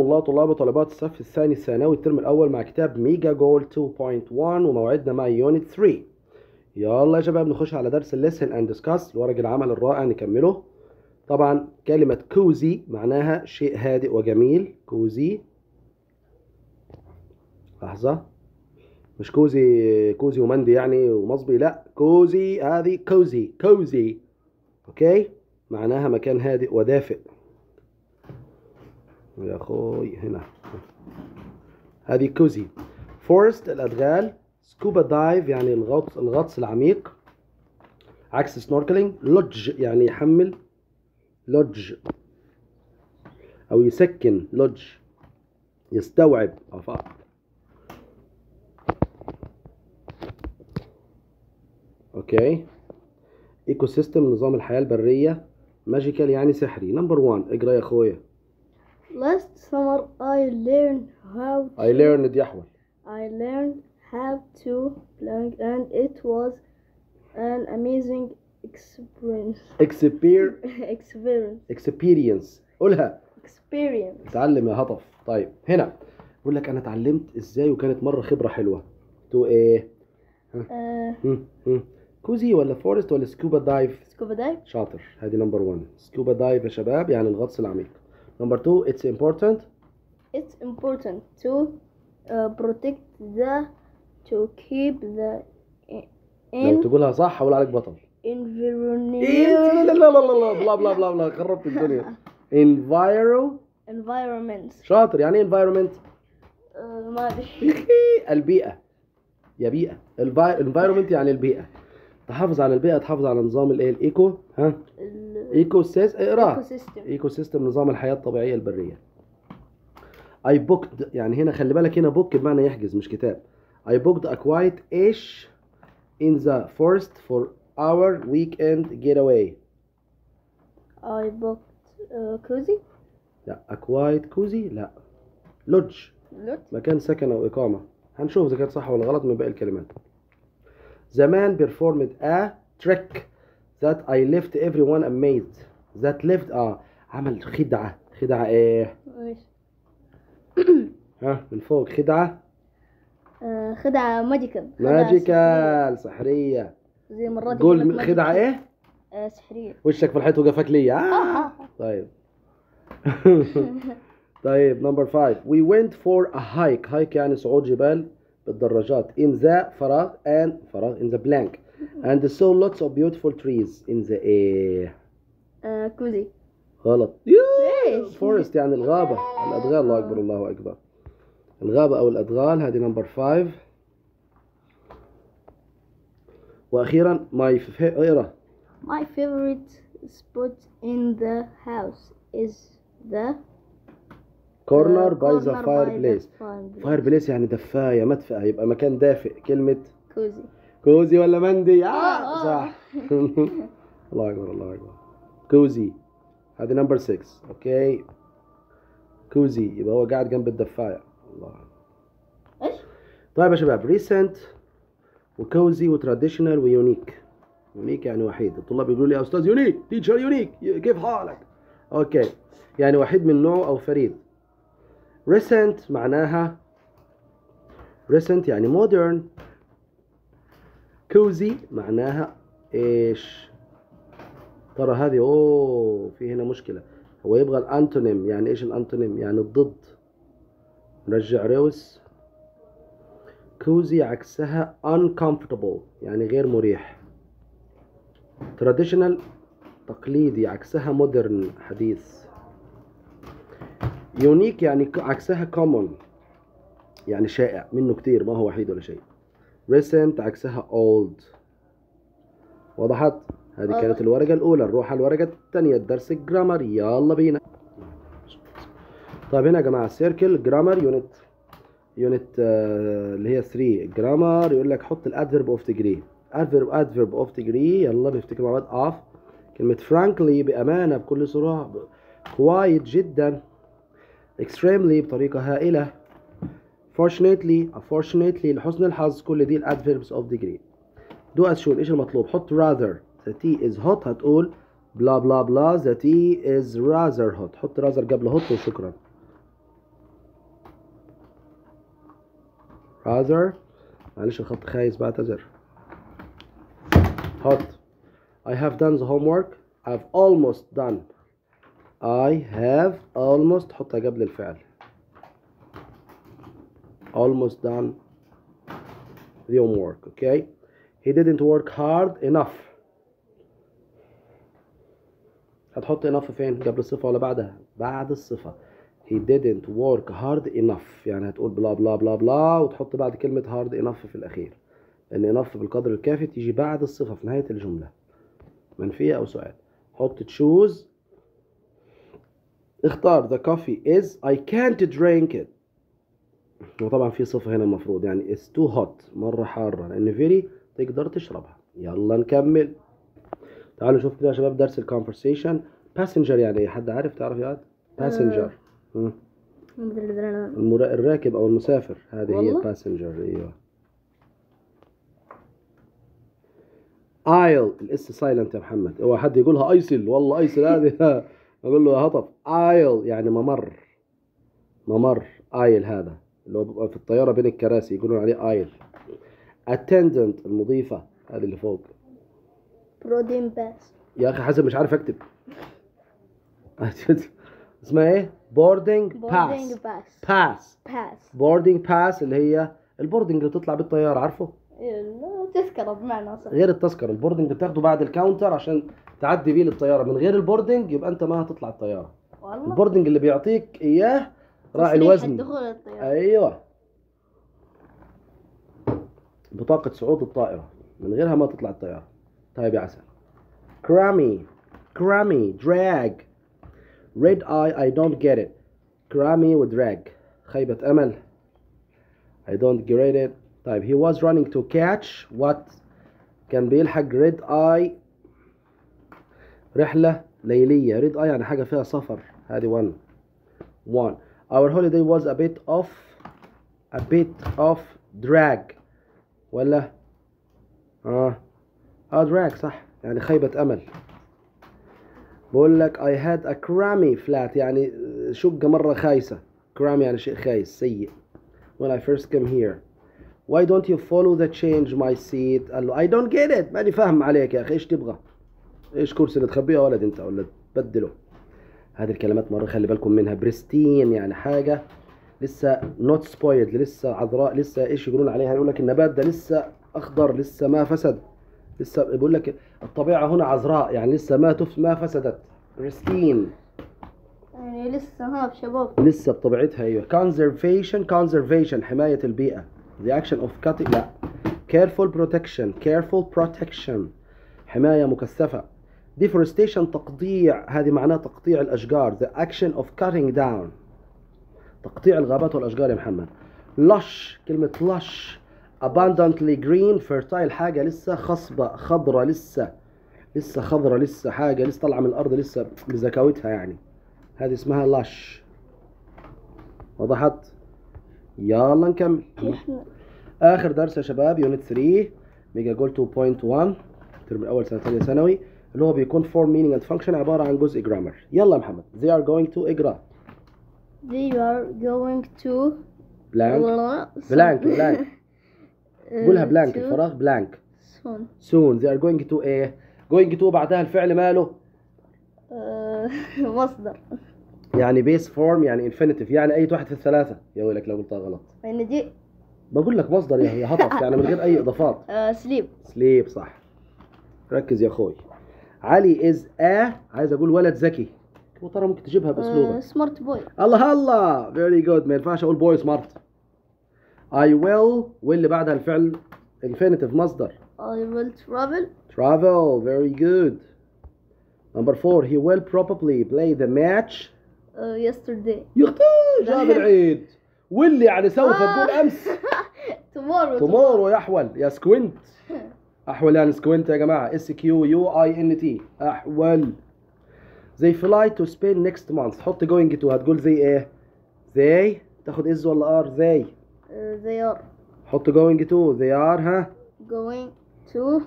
الله طلاب وطالبات الصف الثاني الثانوي الترم الأول مع كتاب ميجا جول 2.1 وموعدنا مع يونت 3 يلا يا شباب نخش على درس الليسن اند ديسكاس الورق العمل الرائع نكمله طبعا كلمة كوزي معناها شيء هادئ وجميل كوزي لحظة مش كوزي كوزي ومندي يعني ومصبي لا كوزي هذه كوزي كوزي اوكي معناها مكان هادئ ودافئ يا اخوي هنا هذه كوزي فورست الادغال سكوبا دايف يعني الغطس الغطس العميق عكس سنوركلينج لودج يعني يحمل لودج او يسكن لودج يستوعب أفا. اوكي ايكو سيستم نظام الحياه البريه ماجيكال يعني سحري نمبر 1 اقرا يا اخويا Last summer I learned how to I learned يحول I learned how to plank and it was an amazing experience Exper experience experience قولها experience اتعلم يا هطف طيب هنا بقول لك انا اتعلمت ازاي وكانت مره خبره حلوه تو ايه uh, هم هم كوزي ولا فورست ولا سكوبا دايف scuba dive شاطر هذه نمبر 1 سكوبا دايف يا شباب يعني الغطس العميق نمبر 2 اتس important it's important to uh, protect the to keep the لو in تقولها صح هقول عليك بطل environment إيه، لا لا لا لا لا بلا بلا بلا بلا خربت الدنيا enviro environment شاطر يعني ايه environment uh, ما ادري البيئة يا بيئة الفا- environment يعني البيئة تحافظ على البيئة تحافظ على نظام الايه الايكو ها ال ايكو سيس اقرا ecosystem ايكو سيستم نظام الحياة الطبيعية البرية I booked يعني هنا خلي بالك هنا book بمعنى يحجز مش كتاب I booked a quiet ish in the forest for our weekend getaway I booked uh, cozy لا a quiet cozy لا lodge lot مكان سكن او اقامة هنشوف اذا كانت صح ولا غلط من باقي الكلمات زمان performed a trick that I left everyone amazed that left اه عمل خدعة خدعة ايه ايش ها من فوق خدعة آه، خدعة ماجيكال ماجيكال سحرية زي مرات قول يقول لك خدعة ماجيكال. ايه آه، سحرية وشك في الحيط وقفك ليا آه. آه. طيب طيب نمبر 5 we went for a hike hike يعني صعود جبال بالدراجات in the فراغ and فراغ in the blank and saw lots of beautiful trees in the air آه، كوزي غلط ايش فورست يعني الغابة الأدغال الله أكبر الله أكبر الغابة أو الأدغال هذه نمبر 5 وأخيرا my fa- اقرا My favorite spot in the house is the corner uh, by the corner fireplace fireplace. فاير بليس يعني دفاية مدفأة يبقى مكان دافئ كلمة كوزي كوزي ولا مندي آه آه. صح الله أكبر الله أكبر كوزي هذه نمبر 6 أوكي كوزي يبقى هو قاعد جنب الدفاية الله ايش طيب يا شباب ريسنت وكوزي وتراديشنال ويونيك يونيك يعني وحيد الطلاب يقولوا لي يا استاذ يونيك تيتشر يونيك كيف حالك اوكي يعني وحيد من نوعه او فريد ريسنت معناها ريسنت يعني مودرن كوزي معناها ايش ترى هذه اوه في هنا مشكله هو يبغى الانتونيم يعني ايش الانتونيم يعني الضد نرجع روس كوزي عكسها uncomfortable يعني غير مريح traditional تقليدي عكسها مودرن حديث يونيك يعني ك- عكسها common يعني شائع منه كتير ما هو وحيد ولا شيء recent عكسها old وضحت هذه واضح. كانت الورقة الأولى نروح على الورقة الثانية الدرس الجرامر يلا بينا طيب هنا يا جماعة سيركل جرامر يونت يونت اللي هي 3 جرامر يقول لك حط الادفيرب اوف ديجري ادفيرب ادفيرب اوف ديجري يلا نفتكر مع بعض اوف كلمة فرانكلي بأمانة بكل صراحة كوايت جدا extremely بطريقة هائلة fortunately unfortunately لحسن الحظ كل دي الادفيربس اوف ديجري دو as shown ايش المطلوب حط rather the tea is hot هتقول بلا بلا بلا the tea is rather hot حط rather قبل hot وشكرا rather معلش الخط خايس بعتذر حط I have done the homework I've almost done I have almost حطها قبل الفعل almost done the homework okay he didn't work hard enough هتحط enough فين قبل الصفة ولا بعدها بعد الصفة he didn't work hard enough يعني هتقول بلا بلا بلا بلا وتحط بعد كلمة hard enough في الأخير لأن enough بالقدر الكافي تيجي بعد الصفة في نهاية الجملة منفية أو سؤال حط choose اختار the coffee is I can't drink it وطبعا في صفة هنا المفروض يعني it's too hot مرة حارة لأن very تقدر تشربها يلا نكمل تعالوا نشوف كده يا شباب درس الكونفرسيشن passenger يعني ايه حد عارف تعرف يا واد passenger مم. المرا... الراكب او المسافر هذه هي والله؟ باسنجر ايوه ايل الاس سايلنت يا محمد هو حد يقولها ايسل والله ايسل هذه اقول له يا هطف ايل يعني ممر ممر ايل هذا اللي هو بيبقى في الطياره بين الكراسي يقولون عليه ايل اتندنت المضيفه هذه اللي فوق برودين باس يا اخي حسن مش عارف اكتب اسمها ايه بوردنج بوردينج باس باس باس باس بوردنج باس اللي هي البوردنج اللي تطلع بالطياره عارفه تذكره بمعنى صح غير التذكره البوردنج بتاخده بعد الكاونتر عشان تعدي بيه للطياره من غير البوردنج يبقى انت ما هتطلع الطياره والله البوردنج اللي بيعطيك اياه راعي تصريح الوزن الدخول الطيارة ايوه بطاقه صعود الطائره من غيرها ما تطلع الطياره طيب يا عسل كرامي كرامي دراج ريد اي اي دونت جيت ات كرامي ودراج خيبه امل I don't get it طيب he was running to catch what كان بيلحق red eye رحلة ليلية red eye يعني حاجة فيها سفر هذه one one our holiday was a bit of a bit of drag ولا اه اه drag صح يعني خيبة أمل بقول لك I had a crummy flat يعني شقة مرة خايسة crummy يعني شيء خايس سيء when I first came here why don't you follow the change my seat قال له I don't get it ماني فاهم عليك يا أخي إيش تبغى إيش كرسي اللي تخبيه يا ولد أنت ولا تبدله هذه الكلمات مرة خلي بالكم منها بريستين يعني حاجة لسه نوت سبويلد لسه عذراء لسه ايش يقولون عليها يقول لك النبات ده لسه اخضر لسه ما فسد لسه بيقول لك الطبيعة هنا عذراء يعني لسه ما تف ما فسدت بريستين يعني لسه ها بشباب لسه بطبيعتها ايوه conservation conservation حماية البيئة the action of cutting لا careful protection careful protection حماية مكثفة deforestation تقطيع هذه معناه تقطيع الأشجار the action of cutting down تقطيع الغابات والأشجار يا محمد lush كلمة lush abundantly green fertile حاجة لسه خصبة خضرة لسه لسه خضرة لسه حاجة لسه طالعة من الأرض لسه بزكاوتها يعني هذه اسمها lush وضحت يلا نكمل احنا اخر درس يا شباب يونت 3 ميجا جول 2.1 الترم الاول سنه ثانيه ثانوي اللي هو بيكون فورم مينينج اند فانكشن عباره عن جزء جرامر يلا يا محمد they are going to اقرا they are going to بلانك بلانك بلانك قولها بلانك الفراغ بلانك soon soon they are going to ايه going to بعدها الفعل ماله آه، مصدر يعني بيس فورم يعني انفينيتيف يعني اي واحد في الثلاثه يا ويلك لو قلتها غلط يعني دي بقول لك مصدر يا يا هطف يعني من غير اي اضافات سليب سليب صح ركز يا اخوي علي از ا عايز اقول ولد ذكي وترى ممكن تجيبها باسلوبك سمارت بوي الله الله فيري جود ما ينفعش اقول بوي سمارت I will واللي بعدها الفعل infinitive مصدر I will travel travel very good number four he will probably play the match uh, yesterday يختار جاب العيد واللي يعني سوف تقول امس tomorrow tomorrow يحول يا سكوينت احول يعني سكوينت يا جماعه اس كيو يو اي ان تي احول they fly to Spain next month حط going to هتقول زي ايه they تاخد از ولا ار they Uh, they are حط going to they are ها going to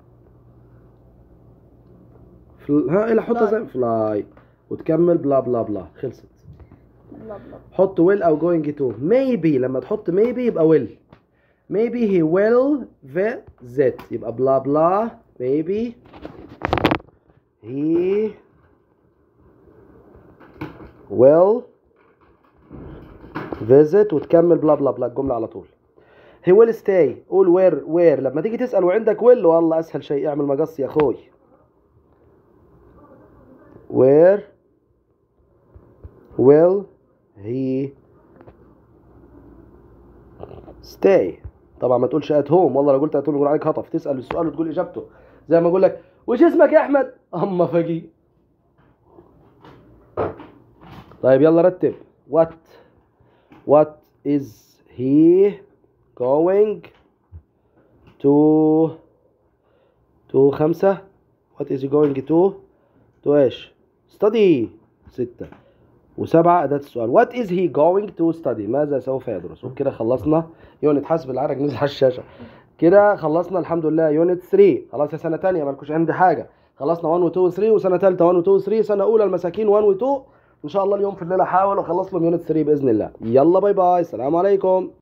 فل... ها الى حطها Fly. زي fly وتكمل بلا بلا بلا خلصت blah blah حط will او going to maybe لما تحط maybe يبقى will maybe he will visit يبقى بلا بلا maybe he will visit وتكمل بلا بلا بلا الجملة على طول he will stay قول where where لما تيجي تسأل وعندك will والله أسهل شيء اعمل مقص يا أخوي where will he stay طبعا ما تقولش at home والله لو قلت at home يقول عليك هطف تسأل السؤال وتقول إجابته زي ما أقول لك وش اسمك يا أحمد أما فقي طيب يلا رتب what what is he going to to خمسة what is he going to to ايش study ستة وسبعة أداة السؤال what is he going to study ماذا سوف يدرس وبكده خلصنا يونت حسب العرق نزل على الشاشة كده خلصنا الحمد لله يونت 3 خلاص يا سنة تانية مالكوش عندي حاجة خلصنا 1 و 2 و 3 وسنة تالتة 1 و 2 و 3 سنة أولى المساكين 1 و 2 إن شاء الله اليوم في الليل أحاول أخلص لهم يونت 3 بإذن الله يلا باي باي السلام عليكم